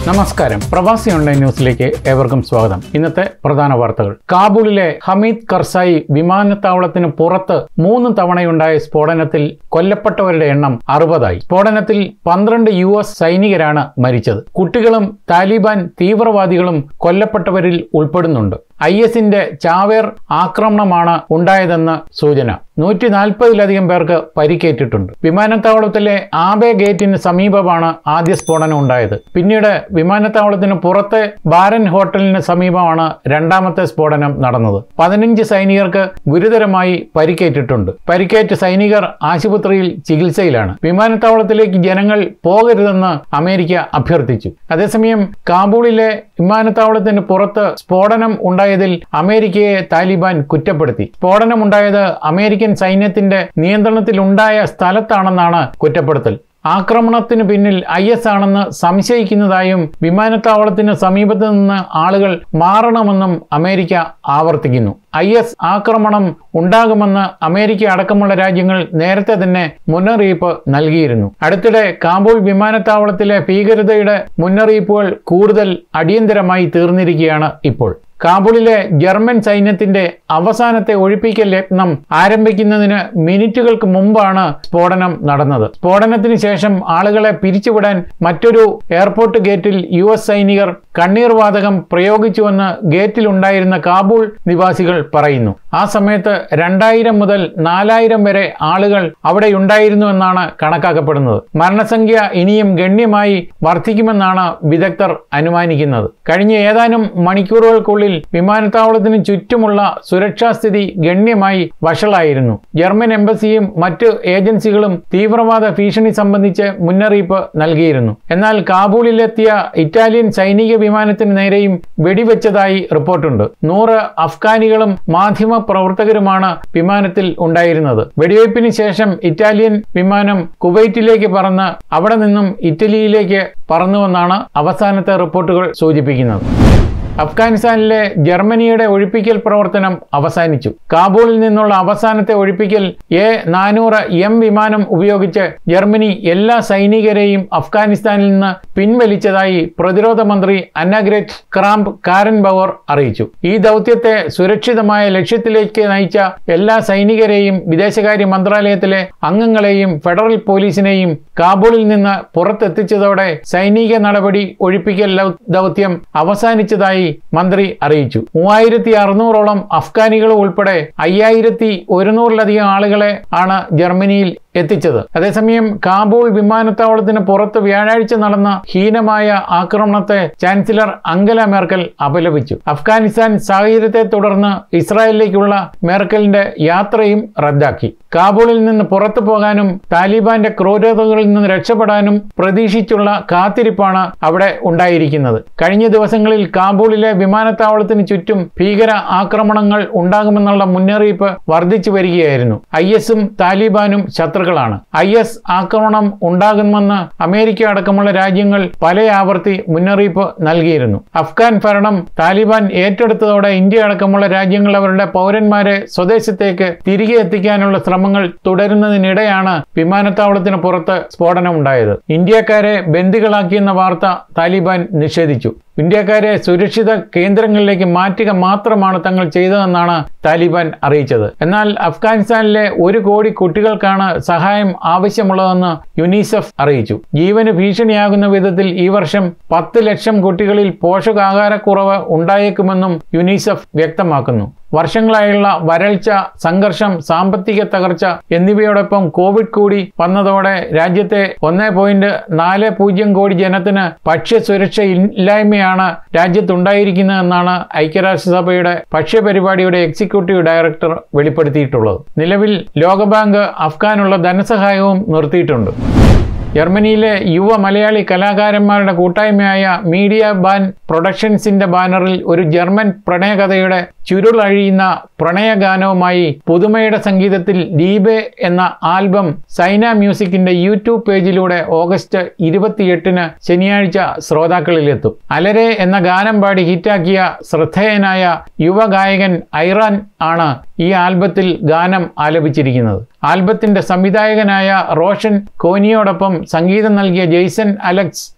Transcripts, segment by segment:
നമസ്കാരം പ്രവാസി ഓൺലൈൻ ന്യൂസിലേക്ക് ഏവർക്കും സ്വാഗതം ഇന്നത്തെ പ്രധാന വാർത്തകൾ കാബൂളിലെ ഹമീദ് കർസായി വിമാനത്താവളത്തിന് പുറത്ത് മൂന്ന് തവണയുണ്ടായ സ്ഫോടനത്തിൽ കൊല്ലപ്പെട്ടവരുടെ എണ്ണം അറുപതായി സ്ഫോടനത്തിൽ പന്ത്രണ്ട് യു എസ് സൈനികരാണ് മരിച്ചത് കുട്ടികളും താലിബാൻ തീവ്രവാദികളും കൊല്ലപ്പെട്ടവരിൽ ഉൾപ്പെടുന്നുണ്ട് ഐ എസിന്റെ ചാവേർ ആക്രമണമാണ് ഉണ്ടായതെന്ന് സൂചന നൂറ്റി നാൽപ്പതിലധികം പേർക്ക് പരിക്കേറ്റിട്ടുണ്ട് വിമാനത്താവളത്തിലെ ആബെ ഗേറ്റിന് സമീപമാണ് ആദ്യ സ്ഫോടനം ഉണ്ടായത് പിന്നീട് വിമാനത്താവളത്തിന് പുറത്തെ ബാരൻ ഹോട്ടലിന് സമീപമാണ് രണ്ടാമത്തെ സ്ഫോടനം നടന്നത് പതിനഞ്ച് സൈനികർക്ക് ഗുരുതരമായി പരിക്കേറ്റിട്ടുണ്ട് പരിക്കേറ്റ സൈനികർ ആശുപത്രിയിൽ ചികിത്സയിലാണ് വിമാനത്താവളത്തിലേക്ക് ജനങ്ങൾ പോകരുതെന്ന് അമേരിക്ക അഭ്യർത്ഥിച്ചു അതേസമയം കാബൂളിലെ വിമാനത്താവളത്തിന് പുറത്ത് സ്ഫോടനം ഉണ്ടായതിൽ അമേരിക്കയെ താലിബാൻ കുറ്റപ്പെടുത്തി സ്ഫോടനമുണ്ടായത് അമേരിക്കൻ സൈന്യത്തിന്റെ നിയന്ത്രണത്തിലുണ്ടായ സ്ഥലത്താണെന്നാണ് കുറ്റപ്പെടുത്തൽ ആക്രമണത്തിന് പിന്നിൽ ഐ എസ് ആണെന്ന് സംശയിക്കുന്നതായും വിമാനത്താവളത്തിന് സമീപത്ത് നിന്ന് ആളുകൾ മാറണമെന്നും അമേരിക്ക ആവർത്തിക്കുന്നു ഐ എസ് ആക്രമണം ഉണ്ടാകുമെന്ന് അമേരിക്ക അടക്കമുള്ള രാജ്യങ്ങൾ നേരത്തെ തന്നെ മുന്നറിയിപ്പ് നൽകിയിരുന്നു അടുത്തിടെ കാബൂൾ വിമാനത്താവളത്തിലെ ഭീകരതയുടെ മുന്നറിയിപ്പുകൾ കൂടുതൽ അടിയന്തരമായി തീർന്നിരിക്കുകയാണ് ഇപ്പോൾ കാബൂളിലെ ജർമ്മൻ സൈന്യത്തിന്റെ അവസാനത്തെ ഒഴിപ്പിക്കൽ യത്നം ആരംഭിക്കുന്നതിന് മിനിറ്റുകൾക്ക് മുമ്പാണ് സ്ഫോടനം നടന്നത് സ്ഫോടനത്തിന് ശേഷം ആളുകളെ പിരിച്ചുവിടാൻ മറ്റൊരു എയർപോർട്ട് ഗേറ്റിൽ യു എസ് സൈനികർ കണ്ണീർ വാതകം പ്രയോഗിച്ചുവെന്ന് ഗേറ്റിലുണ്ടായിരുന്ന കാബൂൾ നിവാസികൾ പറയുന്നു ആ സമയത്ത് രണ്ടായിരം മുതൽ നാലായിരം വരെ ആളുകൾ അവിടെ ഉണ്ടായിരുന്നുവെന്നാണ് കണക്കാക്കപ്പെടുന്നത് മരണസംഖ്യ ഇനിയും ഗണ്യമായി വർദ്ധിക്കുമെന്നാണ് വിദഗ്ധർ അനുമാനിക്കുന്നത് കഴിഞ്ഞ ഏതാനും മണിക്കൂറുകൾക്കുള്ളിൽ വിമാനത്താവളത്തിന് ചുറ്റുമുള്ള സുരക്ഷാസ്ഥിതി ഗണ്യമായി വഷളായിരുന്നു ജർമ്മൻ എംബസിയും മറ്റ് ഏജൻസികളും തീവ്രവാദ ഭീഷണി സംബന്ധിച്ച് മുന്നറിയിപ്പ് നൽകിയിരുന്നു എന്നാൽ കാബൂളിലെത്തിയ ഇറ്റാലിയൻ സൈനിക വിമാനത്തിന് നേരെയും വെടിവെച്ചതായി റിപ്പോർട്ടുണ്ട് നൂറ് അഫ്ഗാനികളും മാധ്യമ പ്രവർത്തകരുമാണ് വിമാനത്തിൽ ഉണ്ടായിരുന്നത് വെടിവയ്പ്പിന് ശേഷം ഇറ്റാലിയൻ വിമാനം കുവൈറ്റിലേക്ക് പറന്ന് അവിടെ നിന്നും ഇറ്റലിയിലേക്ക് പറന്നുവെന്നാണ് അവസാനത്തെ റിപ്പോർട്ടുകൾ സൂചിപ്പിക്കുന്നത് അഫ്ഗാനിസ്ഥാനിലെ ജർമ്മനിയുടെ ഒഴിപ്പിക്കൽ പ്രവർത്തനം അവസാനിച്ചു കാബൂളിൽ നിന്നുള്ള അവസാനത്തെ ഒഴിപ്പിക്കൽ എ നാനൂറ് എം വിമാനം ഉപയോഗിച്ച് ജർമ്മനി എല്ലാ സൈനികരെയും അഫ്ഗാനിസ്ഥാനിൽ നിന്ന് പിൻവലിച്ചതായി പ്രതിരോധ മന്ത്രി അന്നഗ്രേറ്റ് ക്രാംപ് കാരൻ ബവർ അറിയിച്ചു ഈ ദൗത്യത്തെ സുരക്ഷിതമായ ലക്ഷ്യത്തിലേക്ക് നയിച്ച എല്ലാ സൈനികരെയും വിദേശകാര്യ മന്ത്രാലയത്തിലെ അംഗങ്ങളെയും ഫെഡറൽ പോലീസിനെയും കാബൂളിൽ നിന്ന് പുറത്തെത്തിച്ചതോടെ സൈനിക നടപടി ഒഴിപ്പിക്കൽ ദൗത്യം അവസാനിച്ചതായി മന്ത്രി അറിയിച്ചു മൂവായിരത്തി അറുന്നൂറോളം അഫ്ഗാനികൾ ഉൾപ്പെടെ അയ്യായിരത്തി ഒരുന്നൂറിലധികം ആളുകളെ ആണ് ജർമ്മനിയിൽ എത്തിച്ചത് അതേസമയം കാബൂൾ വിമാനത്താവളത്തിന് പുറത്ത് വ്യാഴാഴ്ച നടന്ന ഹീനമായ ആക്രമണത്തെ ചാൻസലർ അങ്കല മേർക്കൽ അപലപിച്ചു അഫ്ഗാനിസ്ഥാൻ സാഹചര്യത്തെ തുടർന്ന് ഇസ്രായേലിലേക്കുള്ള മേർക്കലിന്റെ യാത്രയും റദ്ദാക്കി കാബൂളിൽ നിന്ന് പുറത്തു പോകാനും താലിബാന്റെ ക്രൂരതകളിൽ നിന്ന് രക്ഷപ്പെടാനും പ്രതീക്ഷിച്ചുള്ള കാത്തിരിപ്പാണ് അവിടെ ഉണ്ടായിരിക്കുന്നത് കഴിഞ്ഞ ദിവസങ്ങളിൽ കാബൂളിലെ വിമാനത്താവളത്തിന് ചുറ്റും ഭീകര ആക്രമണങ്ങൾ ഉണ്ടാകുമെന്നുള്ള മുന്നറിയിപ്പ് വർദ്ധിച്ചു വരികയായിരുന്നു ഐ എസും താലിബാനും ശത്രുക്കളാണ് ഐ എസ് ആക്രമണം ഉണ്ടാകുമെന്ന് അമേരിക്ക അടക്കമുള്ള രാജ്യങ്ങൾ പല ആവർത്തി മുന്നറിയിപ്പ് നൽകിയിരുന്നു അഫ്ഗാൻ ഭരണം താലിബാൻ ഏറ്റെടുത്തതോടെ ഇന്ത്യ അടക്കമുള്ള രാജ്യങ്ങൾ അവരുടെ പൗരന്മാരെ സ്വദേശത്തേക്ക് തിരികെ എത്തിക്കാനുള്ള ശ്രമങ്ങൾ തുടരുന്നതിനിടെയാണ് വിമാനത്താവളത്തിന് പുറത്ത് സ്ഫോടനം ഉണ്ടായത് ഇന്ത്യക്കാരെ ബന്ദികളാക്കിയെന്ന വാർത്ത താലിബാൻ നിഷേധിച്ചു ഇന്ത്യക്കാരെ സുരക്ഷിത കേന്ദ്രങ്ങളിലേക്ക് മാറ്റുക മാത്രമാണ് തങ്ങൾ ചെയ്തതെന്നാണ് താലിബാൻ അറിയിച്ചത് എന്നാൽ അഫ്ഗാനിസ്ഥാനിലെ ഒരു കോടി കുട്ടികൾക്കാണ് സഹായം ആവശ്യമുള്ളതെന്ന് യുനിസെഫ് അറിയിച്ചു ജീവന് ഭീഷണിയാകുന്ന വിധത്തിൽ ഈ വർഷം പത്ത് ലക്ഷം കുട്ടികളിൽ പോഷകാഹാരക്കുറവ് ഉണ്ടായേക്കുമെന്നും യുനിസെഫ് വ്യക്തമാക്കുന്നു വർഷങ്ങളായുള്ള വരൾച്ച സംഘർഷം സാമ്പത്തിക തകർച്ച എന്നിവയോടൊപ്പം കോവിഡ് കൂടി വന്നതോടെ രാജ്യത്തെ ഒന്നേ പോയിന്റ് നാല് പൂജ്യം കോടി ജനത്തിന് ഭക്ഷ്യസുരക്ഷ ഇല്ലായ്മയാണ് രാജ്യത്തുണ്ടായിരിക്കുന്നതെന്നാണ് ഐക്യരാഷ്ട്രസഭയുടെ ഭക്ഷ്യപരിപാടിയുടെ എക്സിക്യൂട്ടീവ് ഡയറക്ടർ വെളിപ്പെടുത്തിയിട്ടുള്ളത് നിലവിൽ ലോകബാങ്ക് അഫ്ഗാനുള്ള ധനസഹായവും നിർത്തിയിട്ടുണ്ട് ജർമ്മനിയിലെ യുവ മലയാളി കലാകാരന്മാരുടെ കൂട്ടായ്മയായ മീഡിയ ബാൻ പ്രൊഡക്ഷൻസിന്റെ ബാനറിൽ ഒരു ജർമ്മൻ പ്രണയകഥയുടെ ചുരുളഴിയുന്ന പ്രണയഗാനവുമായി പുതുമയുടെ സംഗീതത്തിൽ ദീപെ എന്ന ആൽബം സൈന മ്യൂസിക്കിന്റെ യൂട്യൂബ് പേജിലൂടെ ഓഗസ്റ്റ് ഇരുപത്തിയെട്ടിന് ശനിയാഴ്ച ശ്രോതാക്കളിലെത്തും അലരെ എന്ന ഗാനം പാടി ഹിറ്റാക്കിയ ശ്രദ്ധേയനായ യുവഗായകൻ ഐറാൻ ആണ് ഈ ആൽബത്തിൽ ഗാനം ആലപിച്ചിരിക്കുന്നത് ആൽബത്തിന്റെ സംവിധായകനായ റോഷൻ കോനിയോടൊപ്പം സംഗീതം നൽകിയ ജെയ്സൺ അലക്സ്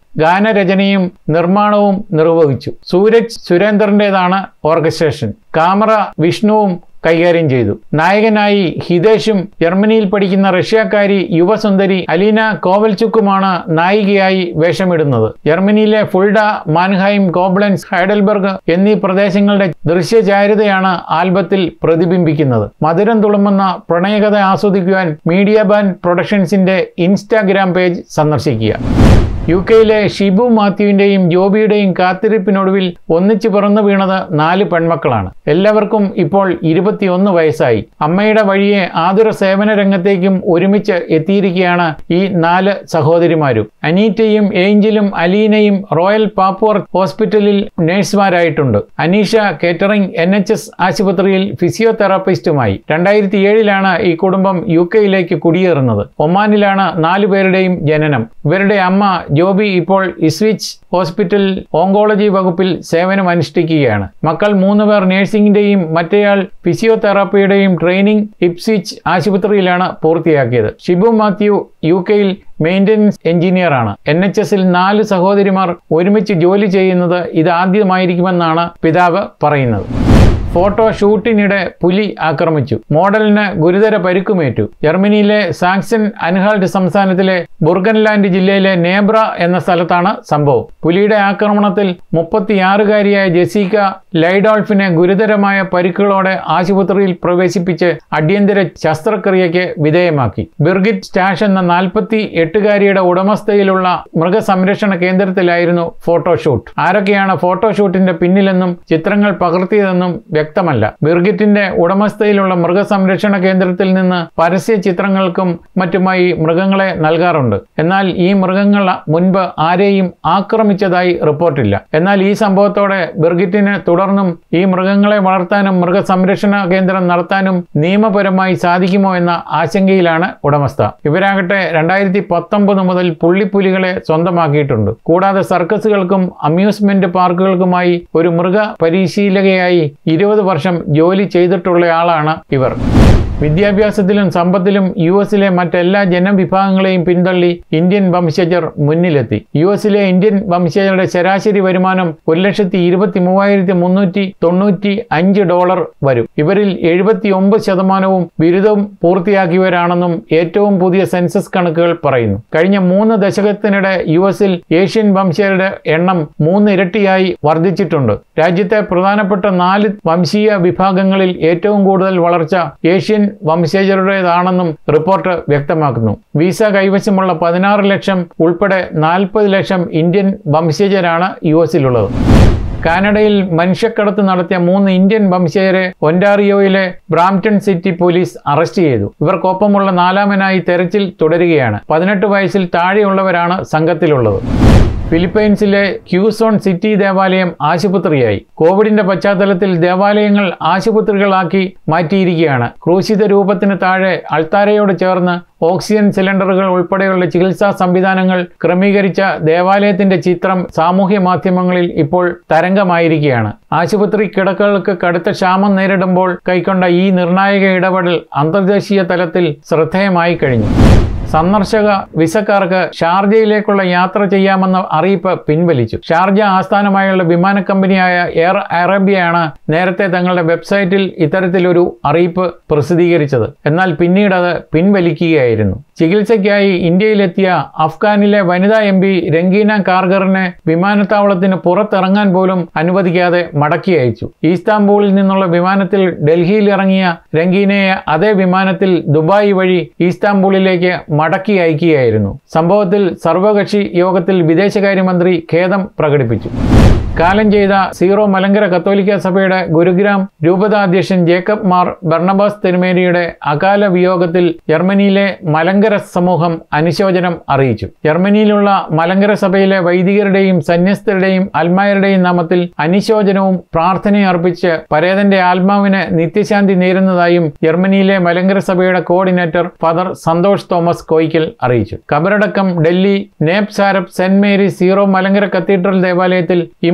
ഗാനരചനയും നിർമ്മാണവും നിർവഹിച്ചു സൂരജ് സുരേന്ദ്രന്റേതാണ് ഓർക്കസ്ട്രേഷൻ കാമറ വിഷ്ണുവും കൈകാര്യം ചെയ്തു നായകനായി ഹിതേഷും ജർമ്മനിയിൽ പഠിക്കുന്ന റഷ്യക്കാരി യുവസുന്ദരി അലീന കോവൽചുക്കുമാണ് നായികയായി വേഷമിടുന്നത് ജർമ്മനിയിലെ ഫുൾഡ മാൻഹൈം കോബ്ലൻസ് ഹൈഡൽബർഗ് എന്നീ പ്രദേശങ്ങളുടെ ദൃശ്യചാരുതയാണ് ആൽബത്തിൽ പ്രതിബിംബിക്കുന്നത് മധുരം തുളുമ്പുന്ന പ്രണയകഥ ആസ്വദിക്കുവാൻ മീഡിയ ബാൻഡ് പ്രൊഡക്ഷൻസിന്റെ ഇൻസ്റ്റാഗ്രാം പേജ് സന്ദർശിക്കുക യു കെയിലെ ഷിബു മാത്യുവിന്റെയും ജോബിയുടെയും കാത്തിരിപ്പിനൊടുവിൽ ഒന്നിച്ചു പിറന്നു വീണത് നാല് പെൺമക്കളാണ് എല്ലാവർക്കും ഇപ്പോൾ ഇരുപത്തിയൊന്ന് വയസ്സായി അമ്മയുടെ വഴിയെ ആതുര സേവന രംഗത്തേക്കും ഒരുമിച്ച് എത്തിയിരിക്കുകയാണ് ഈ നാല് സഹോദരിമാരും അനീറ്റയും ഏഞ്ചലും അലീനയും റോയൽ പാപ്പുവർ ഹോസ്പിറ്റലിൽ നഴ്സുമാരായിട്ടുണ്ട് Aneesha Kettering N H S ആശുപത്രിയിൽ ഫിസിയോതെറാപ്പിസ്റ്റുമായി രണ്ടായിരത്തി ഏഴിലാണ് ഈ കുടുംബം യു കെയിലേക്ക് കുടിയേറുന്നത് ഒമാനിലാണ് നാലു പേരുടെയും ജനനം ഇവരുടെ അമ്മ ജോബി ഇപ്പോൾ ഇസ്വിച്ച് ഹോസ്പിറ്റൽ ഓങ്കോളജി വകുപ്പിൽ സേവനം അനുഷ്ഠിക്കുകയാണ് മക്കൾ മൂന്നുപേർ നഴ്സിംഗിന്റെയും മറ്റേയാൾ ഫിസിയോതെറാപ്പിയുടെയും ട്രെയിനിങ് ഇപ്സ്വിച്ച് ആശുപത്രിയിലാണ് പൂർത്തിയാക്കിയത് ഷിബു മാത്യു യു കെയിൽ മെയിൻ്റനൻസ് എഞ്ചിനീയറാണ് എൻ എച്ച് എസിൽ നാല് സഹോദരിമാർ ഒരുമിച്ച് ജോലി ചെയ്യുന്നത് ഇതാദ്യമായിരിക്കുമെന്നാണ് പിതാവ് പറയുന്നത് ഫോട്ടോ ഷൂട്ടിനിടെ പുലി ആക്രമിച്ചു മോഡലിന് ഗുരുതര പരിക്കുമേറ്റു ജർമ്മനിയിലെ സാക്സൺ അൻഹാൾട്ട് സംസ്ഥാനത്തിലെ ബുർഗൻലാൻഡ് ജില്ലയിലെ നേബ്ര എന്ന സ്ഥലത്താണ് സംഭവം പുലിയുടെ ആക്രമണത്തിൽ മുപ്പത്തിയാറുകാരിയായ ജെസിക്ക ലൈഡോൾഫിനെ ഗുരുതരമായ പരിക്കുകളോടെ ആശുപത്രിയിൽ പ്രവേശിപ്പിച്ച് അടിയന്തര ശസ്ത്രക്രിയയ്ക്ക് വിധേയമാക്കി ബിർഗിറ്റ് സ്റ്റാഷ് എന്ന നാൽപ്പത്തി എട്ടുകാരിയുടെ ഉടമസ്ഥയിലുള്ള മൃഗസംരക്ഷണ കേന്ദ്രത്തിലായിരുന്നു ഫോട്ടോഷൂട്ട് ആരൊക്കെയാണ് ഫോട്ടോഷൂട്ടിന്റെ പിന്നിലെന്നും ചിത്രങ്ങൾ പകർത്തിയതെന്നും വ്യക്തമല്ല ബിർഗിറ്റിന്റെ ഉടമസ്ഥയിലുള്ള മൃഗസംരക്ഷണ കേന്ദ്രത്തിൽ നിന്ന് പരസ്യ ചിത്രങ്ങൾക്കും മറ്റുമായി മൃഗങ്ങളെ നൽകാറുണ്ട് എന്നാൽ ഈ മൃഗങ്ങൾ മുൻപ് ആരെയും ആക്രമിച്ചതായി റിപ്പോർട്ടില്ല എന്നാൽ ഈ സംഭവത്തോടെ ബിർഗിറ്റിന് തുടർന്നും ഈ മൃഗങ്ങളെ വളർത്താനും മൃഗസംരക്ഷണ കേന്ദ്രം നടത്താനും നിയമപരമായി സാധിക്കുമോ എന്ന ആശങ്കയിലാണ് ഉടമസ്ഥ ഇവരാകട്ടെ രണ്ടായിരത്തി പത്തൊമ്പത് മുതൽ പുള്ളിപ്പുലികളെ സ്വന്തമാക്കിയിട്ടുണ്ട് കൂടാതെ സർക്കസുകൾക്കും അമ്യൂസ്മെന്റ് പാർക്കുകൾക്കുമായി ഒരു മൃഗ പരിശീലകയായി ഇരുപത് വർഷം ജോലി ചെയ്തിട്ടുള്ളയാളാണ് ഇവർ വിദ്യാഭ്യാസത്തിലും സമ്പത്തിലും യു എസിലെ മറ്റെല്ലാ ജനവിഭാഗങ്ങളെയും പിന്തള്ളി ഇന്ത്യൻ വംശജർ മുന്നിലെത്തി യു എസിലെ ഇന്ത്യൻ വംശജരുടെ ശരാശരി വരുമാനം ഒരു ലക്ഷത്തി ഇരുപത്തി മൂവായിരത്തി മുന്നൂറ്റി തൊണ്ണൂറ്റി അഞ്ച് ഡോളർ വരും ഇവരിൽ എഴുപത്തി ഒമ്പത് ശതമാനവും ബിരുദം പൂർത്തിയാക്കിയവരാണെന്നും ഏറ്റവും പുതിയ സെൻസസ് കണക്കുകൾ പറയുന്നു കഴിഞ്ഞ മൂന്ന് ദശകത്തിനിടെ യു എസിൽ ഏഷ്യൻ വംശജരുടെ എണ്ണം മൂന്ന് ഇരട്ടിയായി വർദ്ധിച്ചിട്ടുണ്ട് രാജ്യത്തെ പ്രധാനപ്പെട്ട നാല് വംശീയ വിഭാഗങ്ങളിൽ ഏറ്റവും കൂടുതൽ വളർച്ച ഏഷ്യൻ വംശജരുടേതാണെന്നും റിപ്പോർട്ട് വ്യക്തമാക്കുന്നു വിസ കൈവശമുള്ള പതിനാറ് ലക്ഷം ഉൾപ്പെടെ നാൽപ്പത് ലക്ഷം ഇന്ത്യൻ വംശജരാണ് യു എസിലുള്ളത് കാനഡയിൽ മനുഷ്യക്കടത്ത് നടത്തിയ മൂന്ന് ഇന്ത്യൻ വംശജരെ ഒൻറ്റാറിയോയിലെ ബ്രാംപ്ടൺ സിറ്റി പോലീസ് അറസ്റ്റ് ചെയ്തു ഇവർക്കൊപ്പമുള്ള നാലാമനായി തെരച്ചിൽ തുടരുകയാണ് പതിനെട്ട് വയസ്സിൽ താഴെയുള്ളവരാണ് സംഘത്തിലുള്ളത് ഫിലിപ്പൈൻസിലെ ക്യൂസോൺ സിറ്റി ദേവാലയം ആശുപത്രിയായി കോവിഡിന്റെ പശ്ചാത്തലത്തിൽ ദേവാലയങ്ങൾ ആശുപത്രികളാക്കി മാറ്റിയിരിക്കുകയാണ് ക്രൂശിത രൂപത്തിന് താഴെ അൾത്താരയോട് ചേർന്ന് ഓക്സിജൻ സിലിണ്ടറുകൾ ഉൾപ്പെടെയുള്ള ചികിത്സാ സംവിധാനങ്ങൾ ക്രമീകരിച്ച ദേവാലയത്തിന്റെ ചിത്രം സാമൂഹ്യ മാധ്യമങ്ങളിൽ ഇപ്പോൾ തരംഗമായിരിക്കുകയാണ് ആശുപത്രി കിടക്കകൾക്ക് കടുത്ത ക്ഷാമം നേരിടുമ്പോൾ കൈക്കൊണ്ട ഈ നിർണായക ഇടപെടൽ അന്തർദേശീയ തലത്തിൽ ശ്രദ്ധേയമായി കഴിഞ്ഞു സന്ദർശക വിസക്കാർക്ക് ഷാർജയിലേക്കുള്ള യാത്ര ചെയ്യാമെന്ന അറിയിപ്പ് പിൻവലിച്ചു ഷാർജ ആസ്ഥാനമായുള്ള വിമാന കമ്പനിയായ എയർ അറേബ്യയാണ് നേരത്തെ തങ്ങളുടെ വെബ്സൈറ്റിൽ ഇത്തരത്തിലൊരു അറിയിപ്പ് പ്രസിദ്ധീകരിച്ചത് എന്നാൽ പിന്നീട് അത് പിൻവലിക്കുകയായിരുന്നു ചികിത്സയ്ക്കായി ഇന്ത്യയിലെത്തിയ അഫ്ഗാനിലെ വനിതാ എം പി രംഗീന കാർഗറിനെ വിമാനത്താവളത്തിന് പുറത്തിറങ്ങാൻ പോലും അനുവദിക്കാതെ മടക്കി അയച്ചു ഈസ്താംബൂളിൽ നിന്നുള്ള വിമാനത്തിൽ ഡൽഹിയിൽ ഇറങ്ങിയ രംഗീനയെ അതേ വിമാനത്തിൽ ദുബായ് വഴി ഈസ്താംബൂളിലേക്ക് മടക്കി അയക്കുകയായിരുന്നു സംഭവത്തിൽ സർവകക്ഷി യോഗത്തിൽ വിദേശകാര്യമന്ത്രി ഖേദം പ്രകടിപ്പിച്ചു കാലം ചെയ്ത സീറോ മലങ്കര കത്തോലിക്ക സഭയുടെ ഗുരുഗ്രാം രൂപതാധ്യക്ഷൻ ജേക്കബ് മാർ ബർണബാസ് തിരുമേനിയുടെ അകാല വിയോഗത്തിൽ ജർമ്മനിയിലെ മലങ്കര സമൂഹം അനുശോചനം അറിയിച്ചു ജർമ്മനിയിലുള്ള മലങ്കര സഭയിലെ വൈദികരുടെയും സന്യസ്തരുടെയും ആത്മായരുടെയും നാമത്തിൽ അനുശോചനവും പ്രാർത്ഥനയും അർപ്പിച്ച് പരേതന്റെ ആത്മാവിന് നിത്യശാന്തി നേരുന്നതായും ജർമ്മനിയിലെ മലങ്കര സഭയുടെ കോർഡിനേറ്റർ ഫാദർ സന്തോഷ് തോമസ് കോയിക്കൽ അറിയിച്ചു കബറടക്കം ഡൽഹി നേപ് സാരപ്പ് saint Mary Syro Malankara cathedral ദേവാലയത്തിൽ ഈ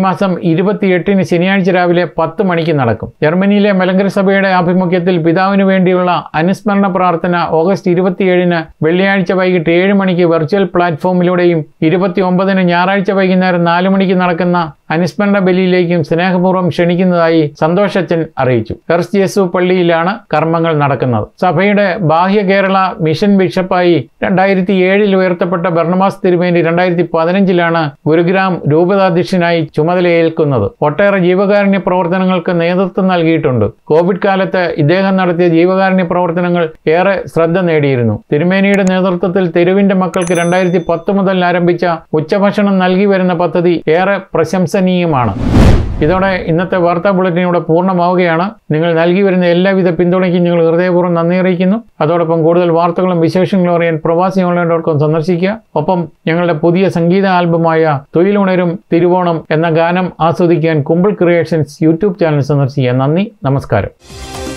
മാസം ഇരുപത്തിയെട്ടിന് ശനിയാഴ്ച രാവിലെ പത്ത് മണിക്ക് നടക്കും ജർമ്മനിയിലെ മലങ്കര സഭയുടെ ആഭിമുഖ്യത്തിൽ പിതാവിനു വേണ്ടിയുള്ള അനുസ്മരണ പ്രാർത്ഥന ഓഗസ്റ്റ് ഇരുപത്തിയേഴിന് വെള്ളിയാഴ്ച വൈകിട്ട് ഏഴ് മണിക്ക് വെർച്വൽ പ്ലാറ്റ്ഫോമിലൂടെയും ഇരുപത്തി ഒമ്പതിന് ഞായറാഴ്ച വൈകുന്നേരം നാല് മണിക്ക് നടക്കുന്ന അനുസ്മരണ ബലിയിലേക്കും സ്നേഹപൂർവ്വം ക്ഷണിക്കുന്നതായി സന്തോഷച്ചൻ അറിയിച്ചു എർസ് യേസു പള്ളിയിലാണ് കർമ്മങ്ങൾ നടക്കുന്നത് സഭയുടെ ബാഹ്യ കേരള മിഷൻ ബിഷപ്പായി രണ്ടായിരത്തി ഏഴിൽ ഉയർത്തപ്പെട്ട ഭർണമാസ് തിരുമേനി രണ്ടായിരത്തി പതിനഞ്ചിലാണ് ഗുരുഗ്രാം രൂപതാധ്യക്ഷനായി ചുമതലയേൽക്കുന്നത് ഒട്ടേറെ ജീവകാരുണ്യ പ്രവർത്തനങ്ങൾക്ക് നേതൃത്വം നൽകിയിട്ടുണ്ട് കോവിഡ് കാലത്ത് ഇദ്ദേഹം നടത്തിയ ജീവകാരുണ്യ പ്രവർത്തനങ്ങൾ ഏറെ ശ്രദ്ധ നേടിയിരുന്നു തിരുമേനിയുടെ നേതൃത്വത്തിൽ തെരുവിന്റെ മക്കൾക്ക് രണ്ടായിരത്തി പത്ത് മുതൽ ആരംഭിച്ച ഉച്ചഭക്ഷണം നൽകി വരുന്ന പദ്ധതി ഏറെ പ്രശംസനീയമാണ് ഇതോടെ ഇന്നത്തെ വാർത്താ ബുള്ളറ്റിൻ ഇവിടെ പൂർണ്ണമാവുകയാണ് നിങ്ങൾ നൽകി വരുന്ന എല്ലാവിധ പിന്തുണയ്ക്കും ഞങ്ങൾ ഹൃദയപൂർവ്വം നന്ദി അറിയിക്കുന്നു അതോടൊപ്പം കൂടുതൽ വാർത്തകളും വിശേഷങ്ങളും അറിയാൻ പ്രവാസി ഓൺലൈൻ ഡോട്ട് കോം സന്ദർശിക്കുക ഒപ്പം ഞങ്ങളുടെ പുതിയ സംഗീത ആൽബമായ തൊഴിലുണരും തിരുവോണം എന്ന ഗാനം ആസ്വദിക്കാൻ കുമ്പിൾ ക്രിയേഷൻസ് യൂട്യൂബ് ചാനൽ സന്ദർശിക്കുക നന്ദി നമസ്കാരം